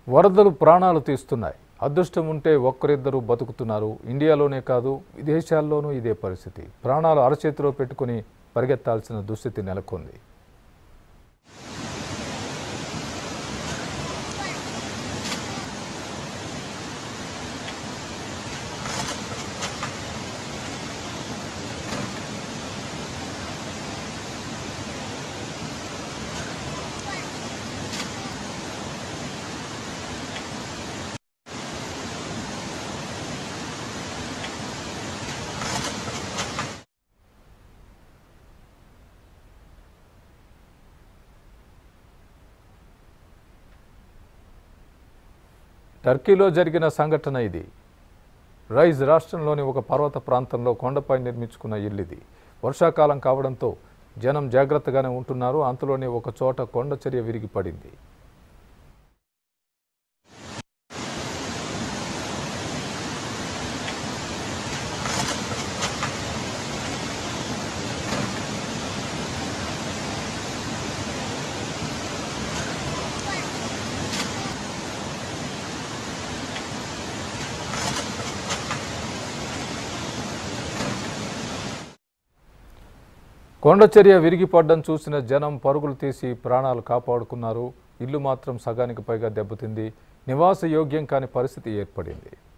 వరదలు ప్రాణాలు తీస్తున్నాయి అదృష్టం ఉంటే ఒక్కరిద్దరు బతుకుతున్నారు ఇండియాలోనే కాదు విదేశాల్లోనూ ఇదే పరిస్థితి ప్రాణాలు అరచేతిలో పెట్టుకుని పరిగెత్తాల్సిన దుస్థితి నెలకొంది టర్కీలో జరిగిన సంఘటన ఇది రైజ్ రాష్ట్రంలోని ఒక పర్వత ప్రాంతంలో కొండపై నిర్మించుకున్న ఇల్లు ఇది వర్షాకాలం కావడంతో జనం జాగ్రత్తగానే ఉంటున్నారు అంతలోనే ఒక చోట కొండ చర్య విరిగి పడింది కొండచర్య విరిగిపడ్డం చూసిన జనం పరుగులు తీసి ప్రాణాలు కాపాడుకున్నారు ఇల్లు మాత్రం సగానికి పైగా దెబ్బతింది నివాస యోగ్యం కాని పరిస్థితి ఏర్పడింది